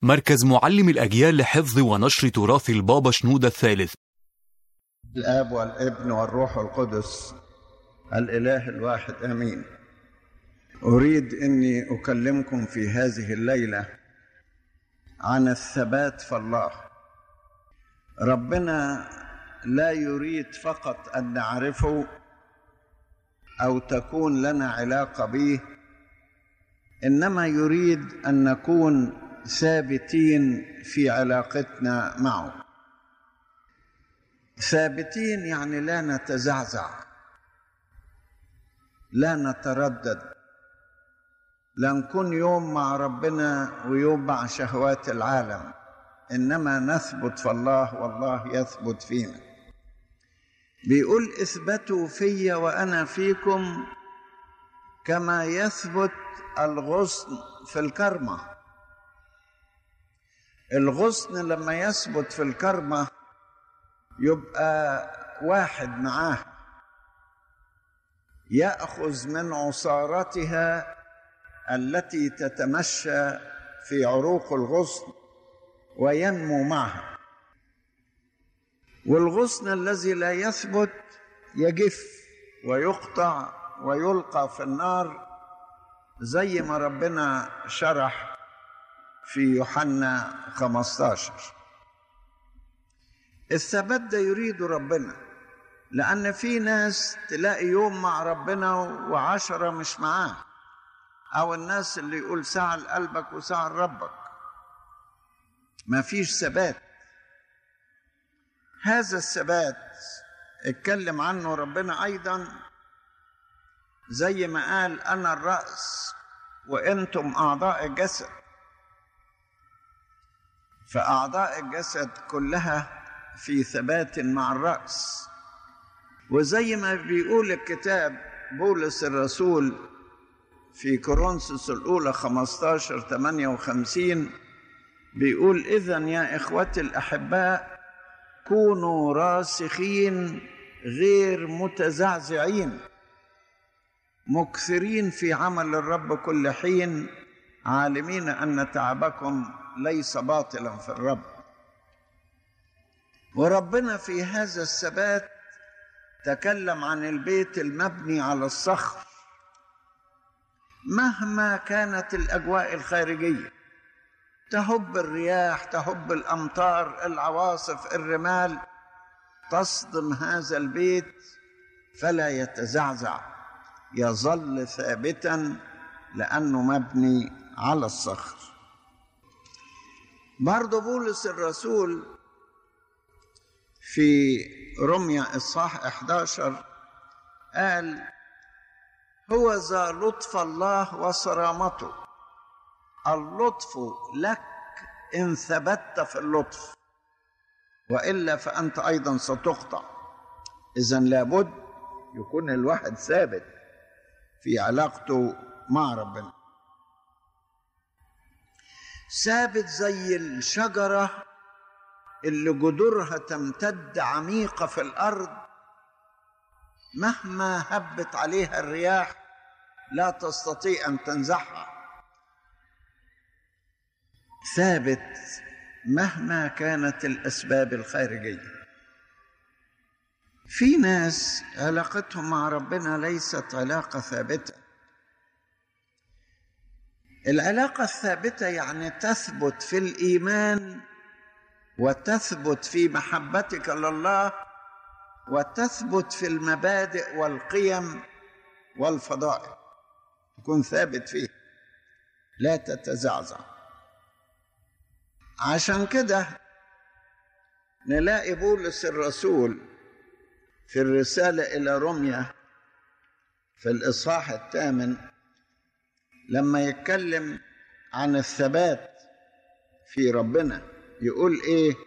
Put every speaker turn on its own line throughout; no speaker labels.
مركز معلم الأجيال لحفظ ونشر تراث البابا شنودة الثالث
الاب والابن والروح القدس الاله الواحد امين اريد اني اكلمكم في هذه الليله عن الثبات في الله ربنا لا يريد فقط ان نعرفه او تكون لنا علاقه به انما يريد ان نكون ثابتين في علاقتنا معه ثابتين يعني لا نتزعزع لا نتردد لا نكون يوم مع ربنا ويوم مع شهوات العالم انما نثبت في الله والله يثبت فينا بيقول اثبتوا في وانا فيكم كما يثبت الغصن في الكرمه الغصن لما يثبت في الكرمه يبقى واحد معاه ياخذ من عصارتها التي تتمشى في عروق الغصن وينمو معها والغصن الذي لا يثبت يجف ويقطع ويلقى في النار زي ما ربنا شرح في يوحنا 15 الثبات ده يريد ربنا لأن في ناس تلاقي يوم مع ربنا وعشرة مش معاه أو الناس اللي يقول ساعة لقلبك وساعة لربك ما فيش ثبات هذا الثبات اتكلم عنه ربنا أيضا زي ما قال أنا الرأس وأنتم أعضاء الجسد فأعضاء الجسد كلها في ثبات مع الرأس وزي ما بيقول الكتاب بولس الرسول في كورنثوس الأولى 15 58 بيقول إذا يا إخوتي الأحباء كونوا راسخين غير متزعزعين مكثرين في عمل الرب كل حين عالمين أن تعبكم ليس باطلا في الرب وربنا في هذا الثبات تكلم عن البيت المبني على الصخر مهما كانت الاجواء الخارجيه تهب الرياح تهب الامطار العواصف الرمال تصدم هذا البيت فلا يتزعزع يظل ثابتا لانه مبني على الصخر برضه بولس الرسول في رمية إصحاح 11 قال هو ذا لطف الله وصرامته اللطف لك إن ثبت في اللطف وإلا فأنت أيضا ستقطع إذا لابد يكون الواحد ثابت في علاقته مع ربنا ثابت زي الشجره اللي جذورها تمتد عميقة في الأرض مهما هبت عليها الرياح لا تستطيع أن تنزعها ثابت مهما كانت الأسباب الخارجية في ناس علاقتهم مع ربنا ليست علاقة ثابتة العلاقة الثابتة يعني تثبت في الإيمان وتثبت في محبتك لله وتثبت في المبادئ والقيم والفضائل تكون ثابت فيه لا تتزعزع عشان كده نلاقي بولس الرسول في الرسالة إلى روميا في الإصحاح الثامن لما يتكلم عن الثبات في ربنا يقول ايه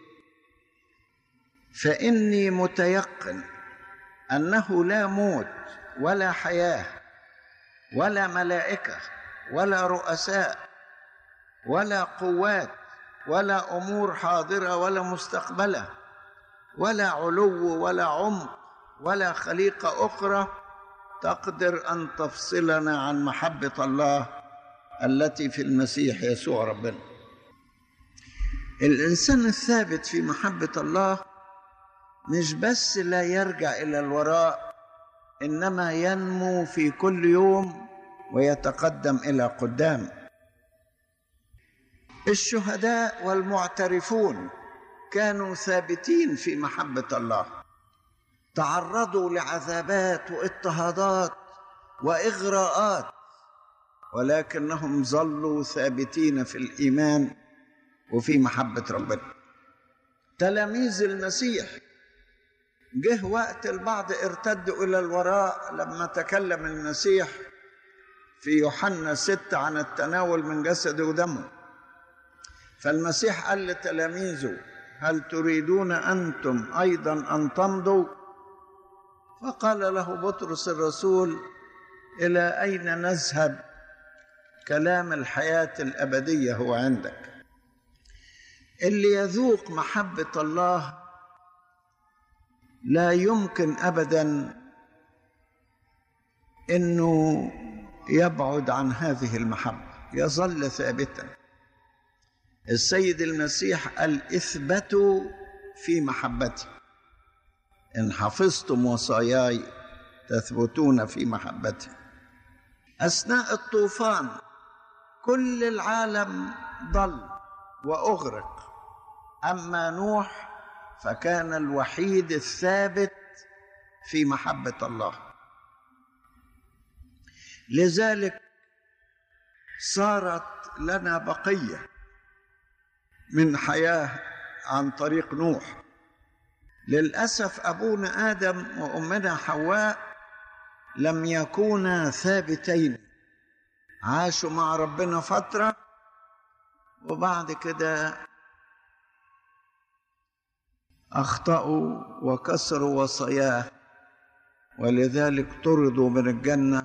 فاني متيقن انه لا موت ولا حياه ولا ملائكه ولا رؤساء ولا قوات ولا امور حاضره ولا مستقبله ولا علو ولا عمق ولا خليقه اخرى تقدر ان تفصلنا عن محبه الله التي في المسيح يسوع ربنا الإنسان الثابت في محبة الله مش بس لا يرجع إلى الوراء إنما ينمو في كل يوم ويتقدم إلى قدام الشهداء والمعترفون كانوا ثابتين في محبة الله تعرضوا لعذابات واضطهادات وإغراءات ولكنهم ظلوا ثابتين في الإيمان وفي محبة ربنا تلاميذ المسيح جه وقت البعض ارتدوا إلى الوراء لما تكلم المسيح في يوحنا ستة عن التناول من جسده ودمه فالمسيح قال لتلاميذه هل تريدون أنتم أيضا أن تمضوا فقال له بطرس الرسول إلى أين نذهب كلام الحياة الأبدية هو عندك اللي يذوق محبة الله لا يمكن أبدا أنه يبعد عن هذه المحبة يظل ثابتا السيد المسيح قال اثبتوا في محبتي إن حفظتم وصاياي تثبتون في محبتي أثناء الطوفان كل العالم ضل وأغرق أما نوح فكان الوحيد الثابت في محبة الله لذلك صارت لنا بقيه من حياه عن طريق نوح للاسف ابونا ادم وامنا حواء لم يكونا ثابتين عاشوا مع ربنا فتره وبعد كده اخطاوا وكسروا وصاياه ولذلك طردوا من الجنه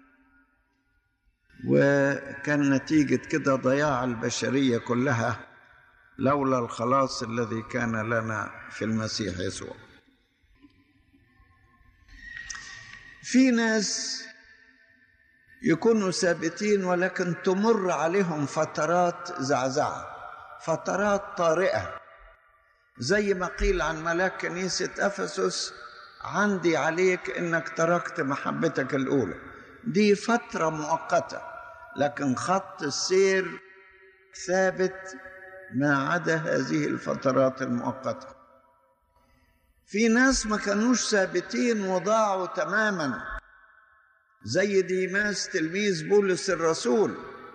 وكان نتيجه كده ضياع البشريه كلها لولا الخلاص الذي كان لنا في المسيح يسوع في ناس يكونوا ثابتين ولكن تمر عليهم فترات زعزعه فترات طارئه زي ما قيل عن ملاك كنيسه افسس عندي عليك انك تركت محبتك الاولى دي فتره مؤقته لكن خط السير ثابت ما عدا هذه الفترات المؤقته في ناس ما كانوش ثابتين وضاعوا تماما زي ديماس تلميذ بولس الرسول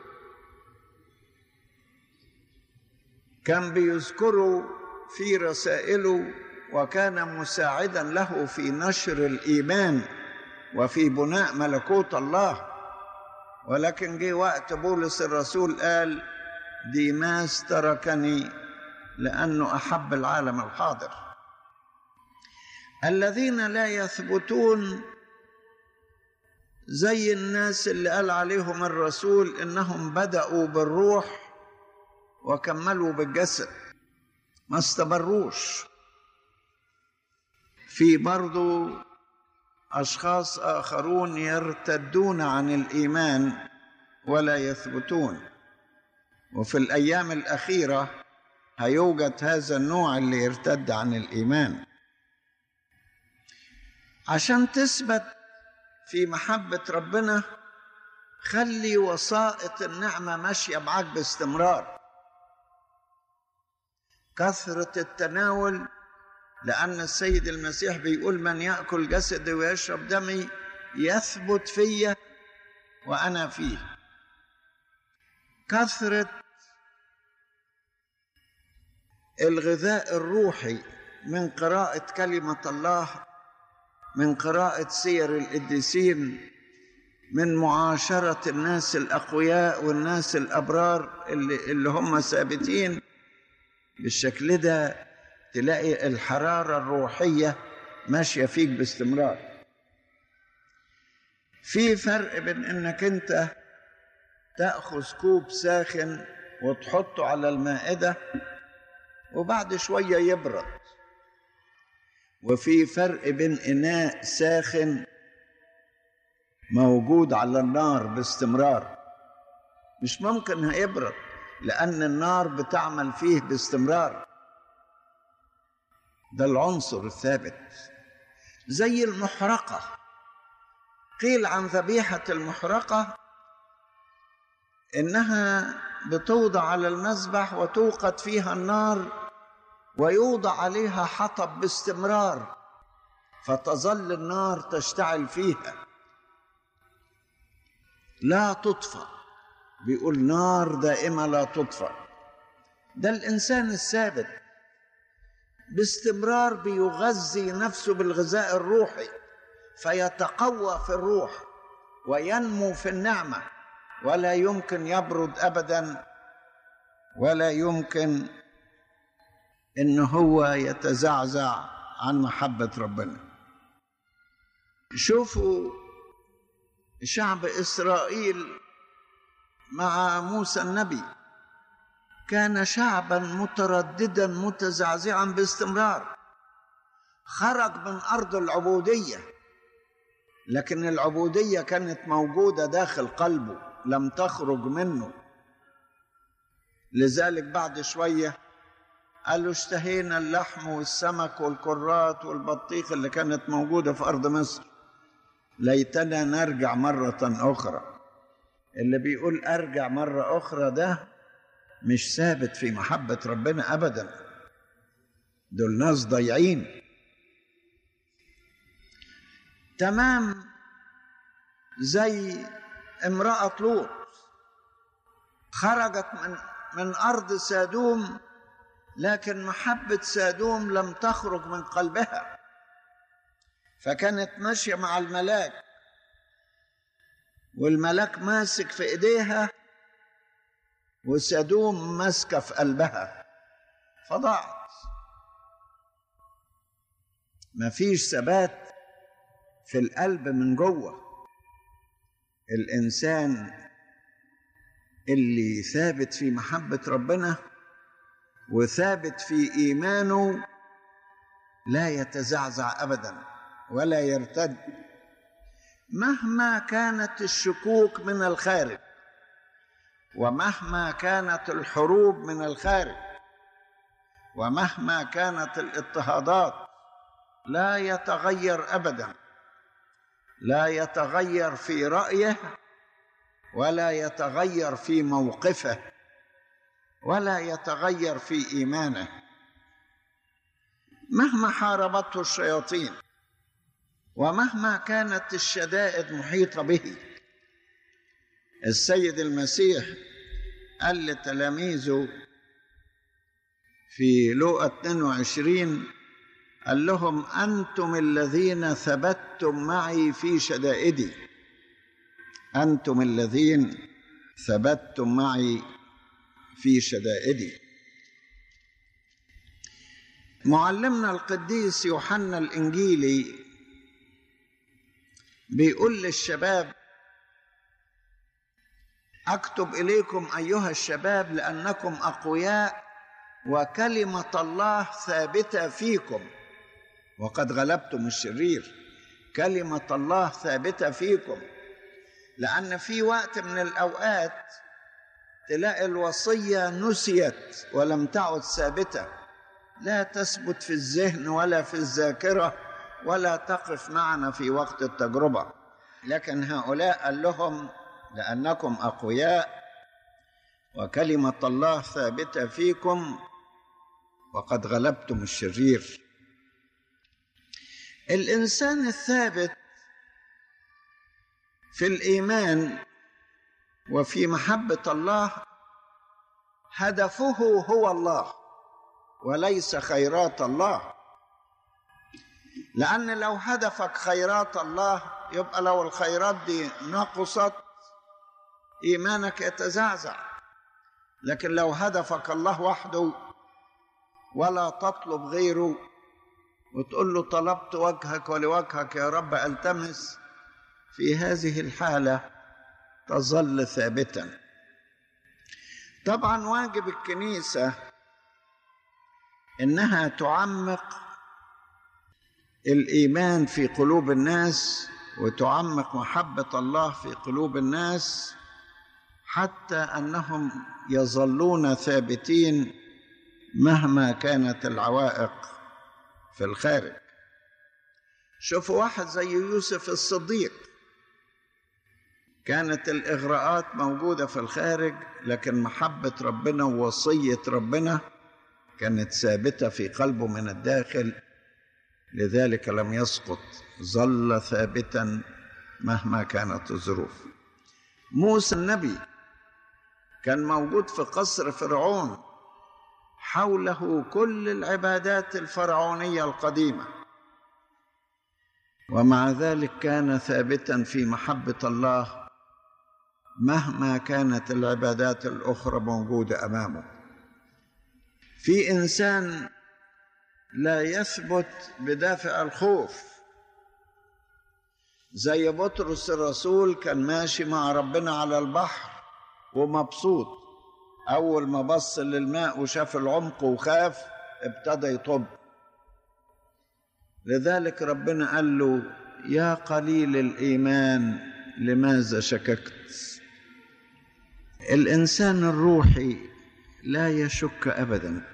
كان بيذكره في رسائله وكان مساعدا له في نشر الايمان وفي بناء ملكوت الله ولكن جه وقت بولس الرسول قال ديماس تركني لانه احب العالم الحاضر الذين لا يثبتون زي الناس اللي قال عليهم الرسول انهم بداوا بالروح وكملوا بالجسد ما استمروش في برضو اشخاص اخرون يرتدون عن الايمان ولا يثبتون وفي الايام الاخيره هيوجد هذا النوع اللي يرتد عن الايمان عشان تثبت في محبه ربنا خلي وسائط النعمه ماشيه معاك باستمرار كثره التناول لان السيد المسيح بيقول من ياكل جسدي ويشرب دمي يثبت فيا وانا فيه كثره الغذاء الروحي من قراءه كلمه الله من قراءه سير القديسين من معاشره الناس الاقوياء والناس الابرار اللي, اللي هم ثابتين بالشكل ده تلاقي الحراره الروحيه ماشيه فيك باستمرار في فرق بين انك انت تاخذ كوب ساخن وتحطه على المائده وبعد شويه يبرد وفي فرق بين اناء ساخن موجود على النار باستمرار مش ممكن هيبرد لأن النار بتعمل فيه باستمرار ده العنصر الثابت زي المحرقة قيل عن ذبيحة المحرقة إنها بتوضع على المذبح وتوقد فيها النار ويوضع عليها حطب باستمرار فتظل النار تشتعل فيها لا تطفأ بيقول نار دائمة لا تطفأ ده الإنسان الثابت باستمرار بيغذي نفسه بالغذاء الروحي فيتقوى في الروح وينمو في النعمة ولا يمكن يبرد أبدا ولا يمكن إن هو يتزعزع عن محبة ربنا شوفوا شعب إسرائيل مع موسى النبي كان شعبا مترددا متزعزعا باستمرار خرج من ارض العبوديه لكن العبوديه كانت موجوده داخل قلبه لم تخرج منه لذلك بعد شويه قالوا اشتهينا اللحم والسمك والكرات والبطيخ اللي كانت موجوده في ارض مصر ليتنا نرجع مره اخرى اللي بيقول ارجع مره اخرى ده مش ثابت في محبه ربنا ابدا دول ناس ضايعين تمام زي امراه لوط خرجت من من ارض سادوم لكن محبه سادوم لم تخرج من قلبها فكانت ماشيه مع الملاك والملاك ماسك في ايديها وسدوم ماسكه في قلبها فضاعت مفيش ثبات في القلب من جوه الانسان اللي ثابت في محبه ربنا وثابت في ايمانه لا يتزعزع ابدا ولا يرتد مهما كانت الشكوك من الخارج ومهما كانت الحروب من الخارج ومهما كانت الاضطهادات لا يتغير ابدا لا يتغير في رايه ولا يتغير في موقفه ولا يتغير في ايمانه مهما حاربته الشياطين ومهما كانت الشدائد محيطه به السيد المسيح قال لتلاميذه في لوقا 22 قال لهم انتم الذين ثبتتم معي في شدائدي انتم الذين ثبتتم معي في شدائدي معلمنا القديس يوحنا الانجيلي بيقول للشباب اكتب اليكم ايها الشباب لانكم اقوياء وكلمه الله ثابته فيكم وقد غلبتم الشرير كلمه الله ثابته فيكم لان في وقت من الاوقات تلاقي الوصيه نسيت ولم تعد ثابته لا تثبت في الذهن ولا في الذاكره ولا تقف معنا في وقت التجربه لكن هؤلاء قال لهم لانكم اقوياء وكلمه الله ثابته فيكم وقد غلبتم الشرير الانسان الثابت في الايمان وفي محبه الله هدفه هو الله وليس خيرات الله لان لو هدفك خيرات الله يبقى لو الخيرات دي نقصت ايمانك يتزعزع لكن لو هدفك الله وحده ولا تطلب غيره وتقول له طلبت وجهك ولوجهك يا رب التمس في هذه الحاله تظل ثابتا طبعا واجب الكنيسه انها تعمق الايمان في قلوب الناس وتعمق محبه الله في قلوب الناس حتى انهم يظلون ثابتين مهما كانت العوائق في الخارج شوفوا واحد زي يوسف الصديق كانت الاغراءات موجوده في الخارج لكن محبه ربنا ووصيه ربنا كانت ثابته في قلبه من الداخل لذلك لم يسقط ظل ثابتا مهما كانت الظروف موسى النبي كان موجود في قصر فرعون حوله كل العبادات الفرعونيه القديمه ومع ذلك كان ثابتا في محبه الله مهما كانت العبادات الاخرى موجوده امامه في انسان لا يثبت بدافع الخوف زي بطرس الرسول كان ماشي مع ربنا على البحر ومبسوط اول ما بص للماء وشاف العمق وخاف ابتدى يطب لذلك ربنا قال له يا قليل الايمان لماذا شككت الانسان الروحي لا يشك ابدا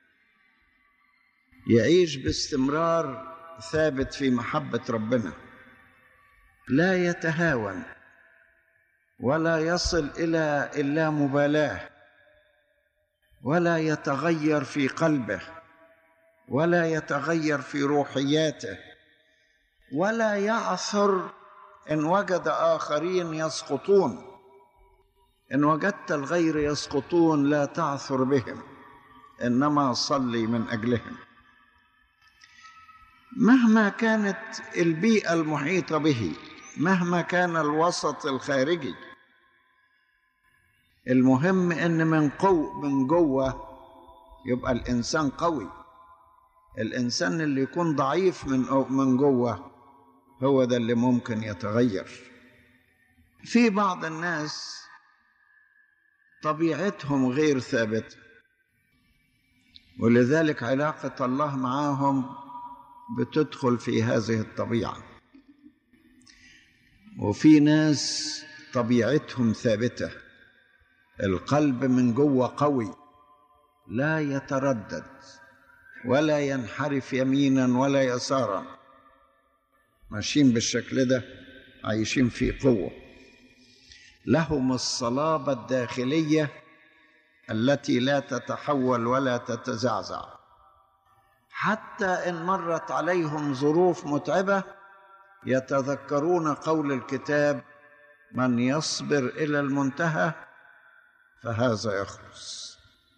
يعيش باستمرار ثابت في محبه ربنا لا يتهاون ولا يصل الى اللامبالاه ولا يتغير في قلبه ولا يتغير في روحياته ولا يعثر ان وجد اخرين يسقطون ان وجدت الغير يسقطون لا تعثر بهم انما صلي من اجلهم مهما كانت البيئه المحيطه به مهما كان الوسط الخارجي المهم ان من قو من جوه يبقى الانسان قوي الانسان اللي يكون ضعيف من من جوه هو ده اللي ممكن يتغير في بعض الناس طبيعتهم غير ثابته ولذلك علاقه الله معاهم بتدخل في هذه الطبيعه وفي ناس طبيعتهم ثابته القلب من جوه قوي لا يتردد ولا ينحرف يمينا ولا يسارا ماشيين بالشكل ده عايشين في قوه لهم الصلابه الداخليه التي لا تتحول ولا تتزعزع حتى ان مرت عليهم ظروف متعبه يتذكرون قول الكتاب من يصبر الى المنتهى فهذا يخلص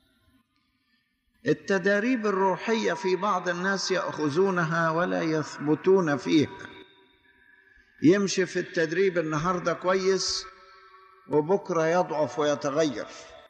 التداريب الروحيه في بعض الناس ياخذونها ولا يثبتون فيها يمشي في التدريب النهارده كويس وبكره يضعف ويتغير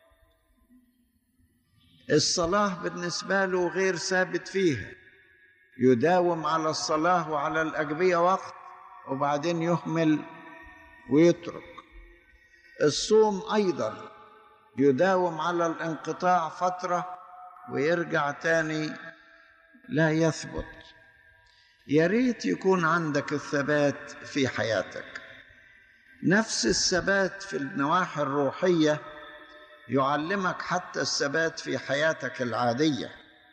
الصلاه بالنسبه له غير ثابت فيها يداوم على الصلاه وعلى الاجبيه وقت وبعدين يهمل ويترك الصوم ايضا يداوم على الانقطاع فتره ويرجع تاني لا يثبت يا ريت يكون عندك الثبات في حياتك نفس الثبات في النواحي الروحيه يعلمك حتى الثبات في حياتك العاديه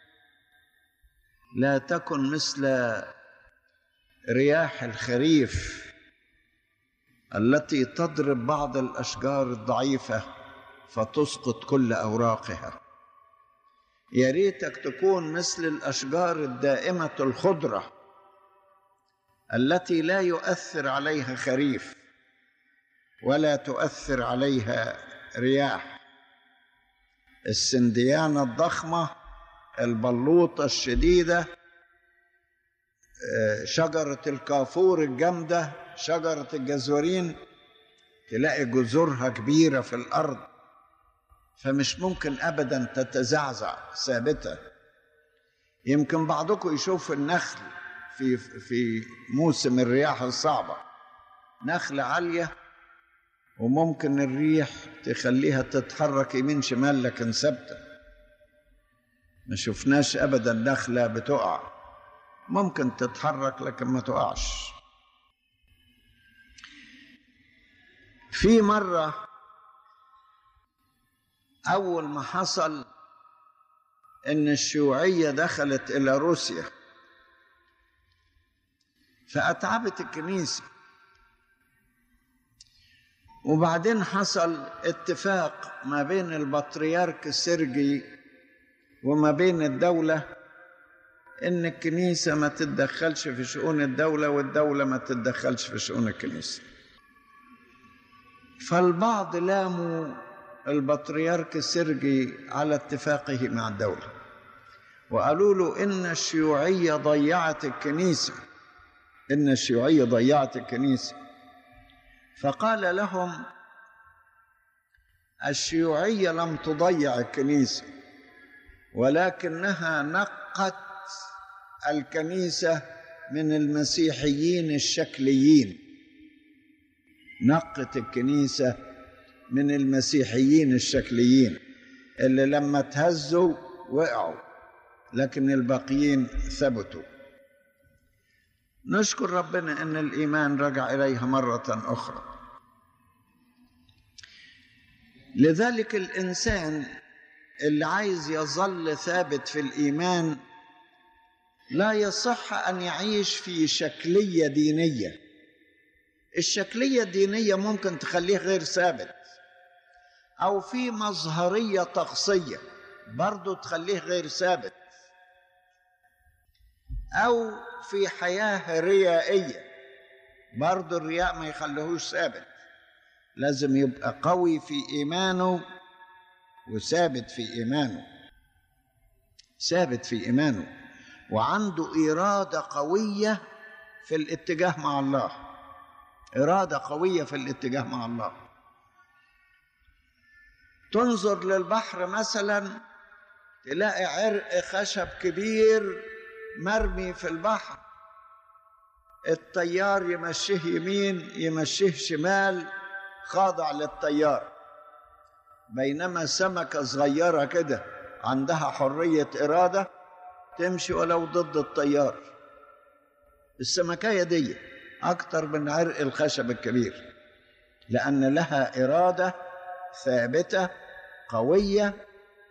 لا تكن مثل رياح الخريف التي تضرب بعض الاشجار الضعيفه فتسقط كل اوراقها يا ريتك تكون مثل الاشجار الدائمه الخضره التي لا يؤثر عليها خريف ولا تؤثر عليها رياح السنديانه الضخمه البلوطه الشديده شجره الكافور الجامده شجره الجزورين تلاقي جذورها كبيره في الارض فمش ممكن ابدا تتزعزع ثابته يمكن بعضكم يشوف النخل في في موسم الرياح الصعبه نخله عاليه وممكن الريح تخليها تتحرك يمين شمال لكن ثابته ما شفناش ابدا نخله بتقع ممكن تتحرك لكن ما تقعش في مره أول ما حصل إن الشيوعية دخلت إلى روسيا فأتعبت الكنيسة وبعدين حصل اتفاق ما بين البطريرك السرجي وما بين الدولة إن الكنيسة ما تتدخلش في شؤون الدولة والدولة ما تتدخلش في شؤون الكنيسة فالبعض لاموا البطريرك السرجي على اتفاقه مع الدولة وقالوا له إن الشيوعية ضيعت الكنيسة إن الشيوعية ضيعت الكنيسة فقال لهم الشيوعية لم تضيع الكنيسة ولكنها نقت الكنيسة من المسيحيين الشكليين نقت الكنيسة من المسيحيين الشكليين اللي لما تهزوا وقعوا لكن الباقيين ثبتوا نشكر ربنا ان الايمان رجع اليها مره اخرى لذلك الانسان اللي عايز يظل ثابت في الايمان لا يصح ان يعيش في شكليه دينيه الشكليه الدينيه ممكن تخليه غير ثابت او في مظهريه طقسيه برضه تخليه غير ثابت او في حياه ريائيه برضه الرياء ما يخليهوش ثابت لازم يبقى قوي في ايمانه وثابت في ايمانه ثابت في ايمانه وعنده اراده قويه في الاتجاه مع الله اراده قويه في الاتجاه مع الله تنظر للبحر مثلا تلاقي عرق خشب كبير مرمي في البحر الطيار يمشيه يمين يمشيه شمال خاضع للطيار بينما سمكة صغيرة كده عندها حرية إرادة تمشي ولو ضد الطيار السمكية دي أكتر من عرق الخشب الكبير لأن لها إرادة ثابتة قوية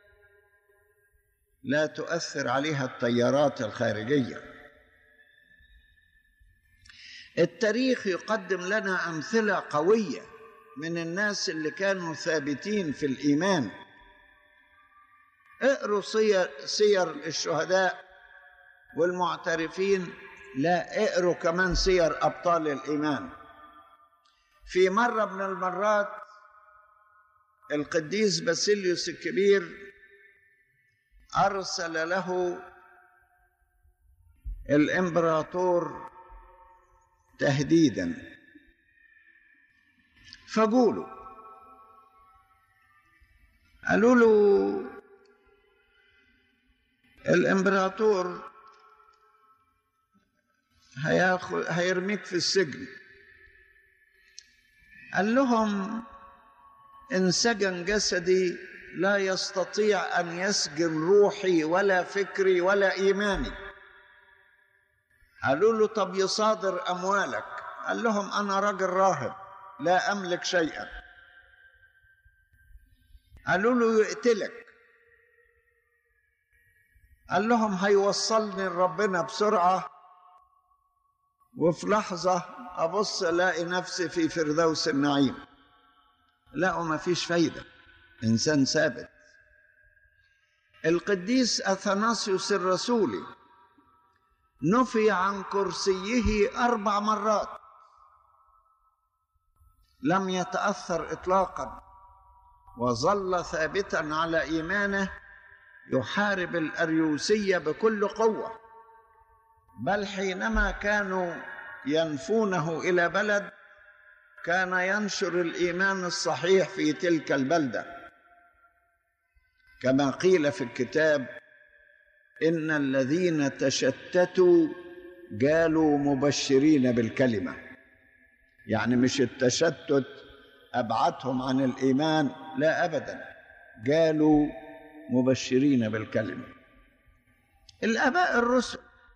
لا تؤثر عليها التيارات الخارجيه التاريخ يقدم لنا امثله قويه من الناس اللي كانوا ثابتين في الايمان اقروا سير, سير الشهداء والمعترفين لا اقروا كمان سير ابطال الايمان في مره من المرات القديس باسيليوس الكبير ارسل له الامبراطور تهديدا فقولوا قالوا له الامبراطور هياخد هيرميك في السجن قال لهم ان سجن جسدي لا يستطيع ان يسجن روحي ولا فكري ولا ايماني قالوا له طب يصادر اموالك قال لهم انا راجل راهب لا املك شيئا قالوا له يقتلك قال لهم هيوصلني لربنا بسرعه وفي لحظه ابص الاقي نفسي في فردوس النعيم لا وما فيش فايده انسان ثابت القديس اثناسيوس الرسولي نفي عن كرسيه اربع مرات لم يتاثر اطلاقا وظل ثابتا على ايمانه يحارب الاريوسيه بكل قوه بل حينما كانوا ينفونه الى بلد كان ينشر الايمان الصحيح في تلك البلده كما قيل في الكتاب ان الذين تشتتوا قالوا مبشرين بالكلمه يعني مش التشتت ابعدهم عن الايمان لا ابدا قالوا مبشرين بالكلمه الاباء الرسل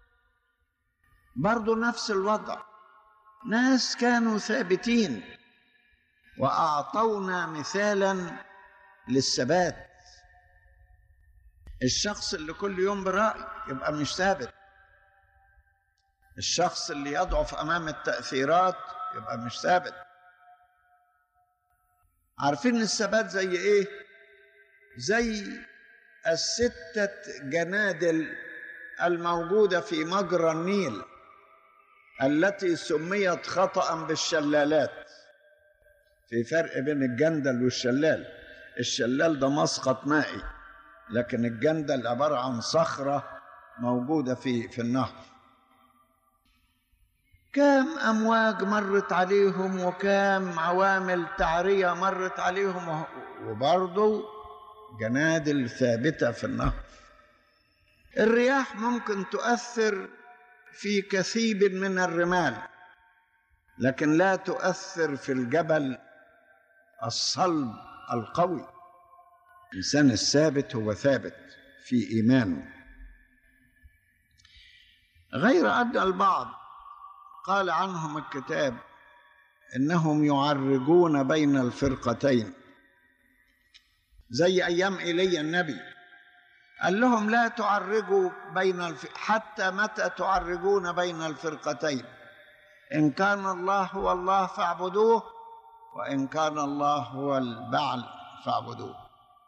برضو نفس الوضع ناس كانوا ثابتين واعطونا مثالا للثبات الشخص اللي كل يوم برأي يبقى مش ثابت الشخص اللي يضعف امام التاثيرات يبقى مش ثابت عارفين الثبات زي ايه زي الستة جنادل الموجودة في مجرى النيل التي سميت خطأ بالشلالات في فرق بين الجندل والشلال الشلال ده مسقط مائي لكن الجندل عبارة عن صخرة موجودة في في النهر كم أمواج مرت عليهم وكم عوامل تعرية مرت عليهم وبرضه جنادل ثابتة في النهر الرياح ممكن تؤثر في كثيب من الرمال لكن لا تؤثر في الجبل الصلب القوي الإنسان الثابت هو ثابت في إيمانه غير أن البعض قال عنهم الكتاب انهم يعرجون بين الفرقتين زي ايام ايليا النبي قال لهم لا تعرجوا بين الف... حتى متى تعرجون بين الفرقتين ان كان الله هو الله فاعبدوه وان كان الله هو البعل فاعبدوه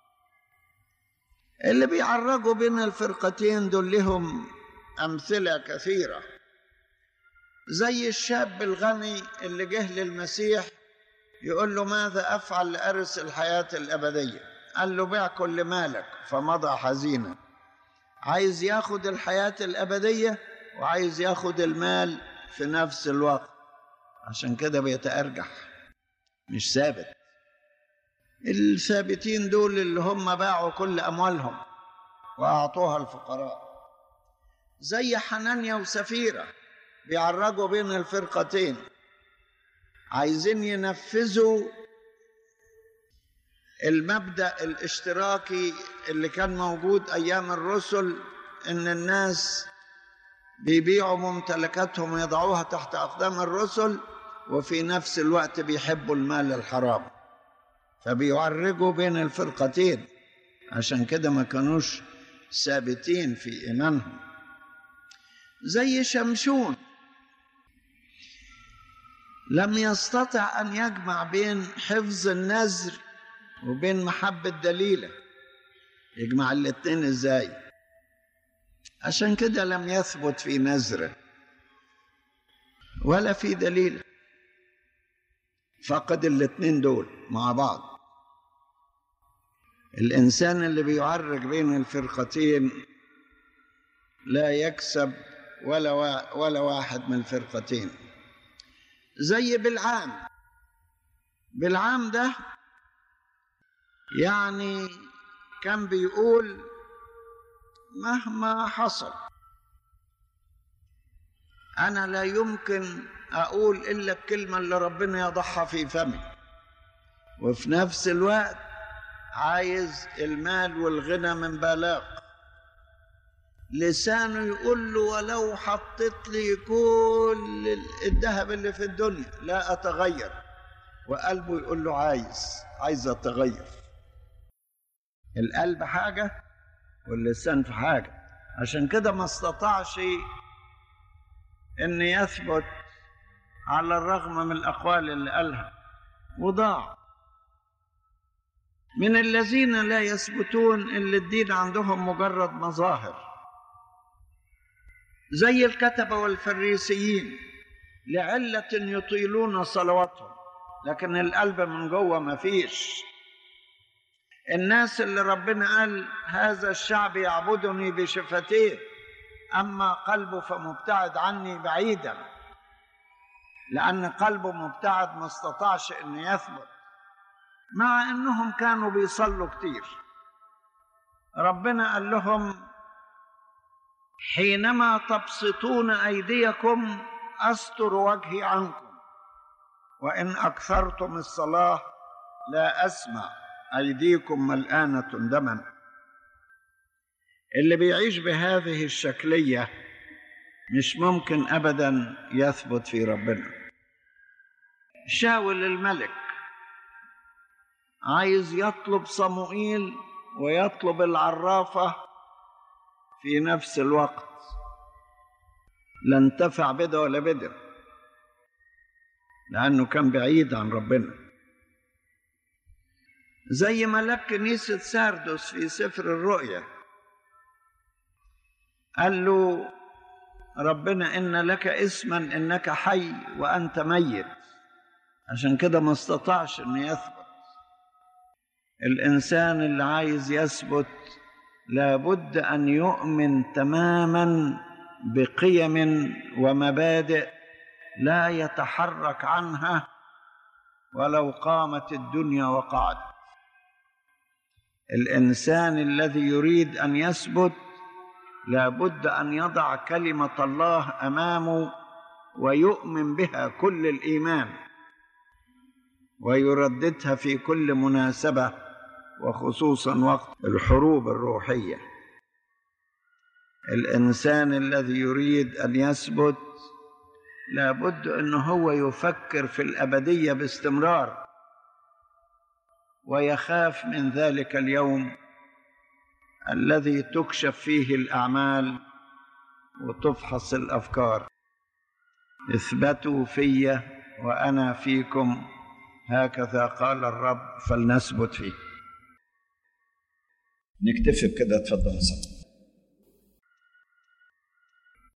اللي بيعرجوا بين الفرقتين دول لهم امثله كثيره زي الشاب الغني اللي جه للمسيح يقول له ماذا افعل لارث الحياه الابديه قال له بيع كل مالك فمضى حزينا عايز ياخد الحياه الابديه وعايز ياخد المال في نفس الوقت عشان كده بيتارجح مش ثابت الثابتين دول اللي هم باعوا كل اموالهم واعطوها الفقراء زي حنانيا وسفيره بيعرجوا بين الفرقتين عايزين ينفذوا المبدا الاشتراكي اللي كان موجود ايام الرسل ان الناس بيبيعوا ممتلكاتهم ويضعوها تحت اقدام الرسل وفي نفس الوقت بيحبوا المال الحرام فبيعرجوا بين الفرقتين عشان كده ما كانوش ثابتين في ايمانهم زي شمشون لم يستطع ان يجمع بين حفظ النذر وبين محبه دليله يجمع الاثنين ازاي عشان كده لم يثبت في نذره ولا في دليل فقد الاثنين دول مع بعض الانسان اللي بيعرج بين الفرقتين لا يكسب ولا ولا واحد من الفرقتين زي بالعام بالعام ده يعني كان بيقول مهما حصل انا لا يمكن اقول الا الكلمه اللي ربنا يضعها في فمي وفي نفس الوقت عايز المال والغنى من بلاغ لسانه يقول له ولو حطيت لي كل الذهب اللي في الدنيا لا اتغير وقلبه يقول له عايز عايز اتغير القلب حاجه واللسان في حاجه عشان كده ما استطاعش ان يثبت على الرغم من الاقوال اللي قالها وضاع من الذين لا يثبتون اللي الدين عندهم مجرد مظاهر زي الكتبه والفريسيين لعله يطيلون صلواتهم لكن القلب من جوه ما فيش الناس اللي ربنا قال هذا الشعب يعبدني بشفتيه اما قلبه فمبتعد عني بعيدا لان قلبه مبتعد ما استطاعش ان يثبت مع انهم كانوا بيصلوا كتير ربنا قال لهم حينما تبسطون ايديكم استر وجهي عنكم وان اكثرتم الصلاه لا اسمع ايديكم ملانه دما اللي بيعيش بهذه الشكليه مش ممكن ابدا يثبت في ربنا شاول الملك عايز يطلب صموئيل ويطلب العرافه في نفس الوقت لا انتفع بده ولا بده لأنه كان بعيد عن ربنا زي ملاك كنيسة ساردس في سفر الرؤيا قال له ربنا إن لك اسما إنك حي وأنت ميت عشان كده ما استطاعش إنه يثبت الإنسان اللي عايز يثبت لابد أن يؤمن تماما بقيم ومبادئ لا يتحرك عنها ولو قامت الدنيا وقعت الانسان الذي يريد ان يثبت لابد ان يضع كلمه الله امامه ويؤمن بها كل الايمان ويرددها في كل مناسبه وخصوصا وقت الحروب الروحيه الانسان الذي يريد ان يثبت لابد ان هو يفكر في الابديه باستمرار ويخاف من ذلك اليوم الذي تكشف فيه الاعمال وتفحص الافكار اثبتوا في وانا فيكم هكذا قال الرب فلنثبت فيه
نكتفي بكده اتفضل يا